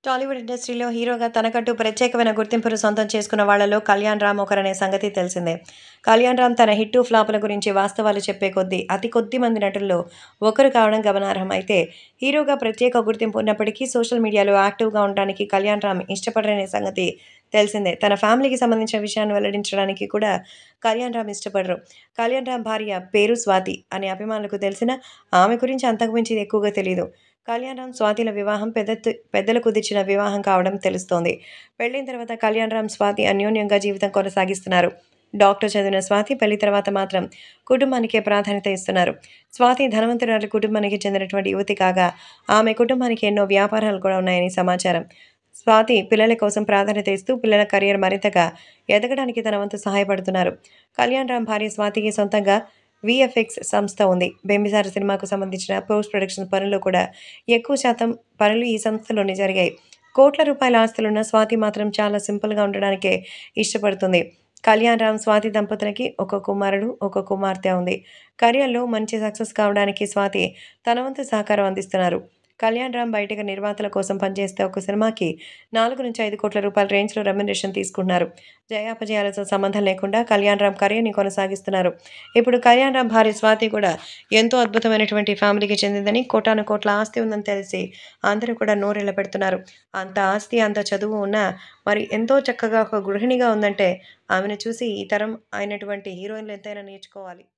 టాలీవుడ్ ఇండస్ట్రీలో హీరోగా తనకంటూ ప్రత్యేకమైన గుర్తింపును సొంతం చేసుకున్న వాళ్లలో కళ్యాణ్ రామ్ ఒకరనే సంగతి తెలిసిందే కళ్యాణ్ రామ్ తన హిట్టు ఫ్లాపుల గురించి వాస్తవాలు చెప్పే కొద్దీ అతి కొద్ది మంది నటుల్లో ఒకరు కావడం గమనార్హం అయితే హీరోగా ప్రత్యేక గుర్తింపు ఉన్నప్పటికీ సోషల్ మీడియాలో యాక్టివ్గా ఉండడానికి కళ్యాణ్ రామ్ ఇష్టపడరనే సంగతి తెలిసిందే తన ఫ్యామిలీకి సంబంధించిన విషయాన్ని వెల్లడించడానికి కూడా కళ్యాణ్ రామ్ ఇష్టపడరు కళ్యాణ్ రామ్ భార్య పేరు స్వాతి అని అభిమానులకు తెలిసిన ఆమె గురించి అంతకుమించి ఎక్కువగా తెలియదు కళ్యాణ్ రామ్ స్వాతిల వివాహం పెద్ద పెద్దలు కుదిర్చిన వివాహం కావడం తెలుస్తోంది పెళ్లిన తర్వాత కళ్యాణ్ రామ్ స్వాతి అన్యోన్యంగా జీవితం కొనసాగిస్తున్నారు డాక్టర్ చదివిన స్వాతి పెళ్లి తర్వాత మాత్రం కుటుంబానికే ప్రాధాన్యత ఇస్తున్నారు స్వాతి ధనవంతురాలి కుటుంబానికి చెందినటువంటి యువతి కాగా ఆమె కుటుంబానికి ఎన్నో వ్యాపారాలు కూడా ఉన్నాయని సమాచారం స్వాతి పిల్లల కోసం ప్రాధాన్యత ఇస్తూ పిల్లల కెరియర్ మరింతగా ఎదగడానికి తన వంతు సహాయపడుతున్నారు కళ్యాణ్ రామ్ భార్య స్వాతికి సొంతంగా విఎఫ్ఎక్స్ సంస్థ ఉంది బెంబిసార సినిమాకు సంబంధించిన పోస్ట్ ప్రొడక్షన్ పనులు కూడా ఎక్కువ శాతం పనులు ఈ సంస్థలోనే జరిగాయి కోట్ల రూపాయల ఆస్తులున్న స్వాతి మాత్రం చాలా సింపుల్గా ఉండడానికే ఇష్టపడుతుంది కళ్యాణ్ రామ్ స్వాతి దంపతులకి ఒక కుమారుడు ఒక కుమార్తె ఉంది కెరియర్లో మంచి సక్సెస్ కావడానికి స్వాతి తన వంతు సహకారం అందిస్తున్నారు కళ్యాణ్ రామ్ బయటగా నిర్మాతల కోసం పనిచేస్తే ఒక సినిమాకి నాలుగు నుంచి ఐదు కోట్ల రూపాయల రేంజ్లో రెమ్యునరేషన్ తీసుకుంటున్నారు జయాపజయాలతో సంబంధం లేకుండా కళ్యాణ్ రామ్ కెరీర్ని కొనసాగిస్తున్నారు ఇప్పుడు కళ్యాణ్ రామ్ భార్య స్వాతి కూడా ఎంతో అద్భుతమైనటువంటి ఫ్యామిలీకి చెందిందని కోటాను కోట్ల ఆస్తి ఉందని తెలిసి అందరూ కూడా నోరెళ్ళ పెడుతున్నారు అంత ఆస్తి అంత చదువు ఉన్నా మరి ఎంతో చక్కగా ఒక గృహిణిగా ఉందంటే ఆమెను చూసి ఈ తరం అయినటువంటి హీరోయిన్లు ఎంతైనా నేర్చుకోవాలి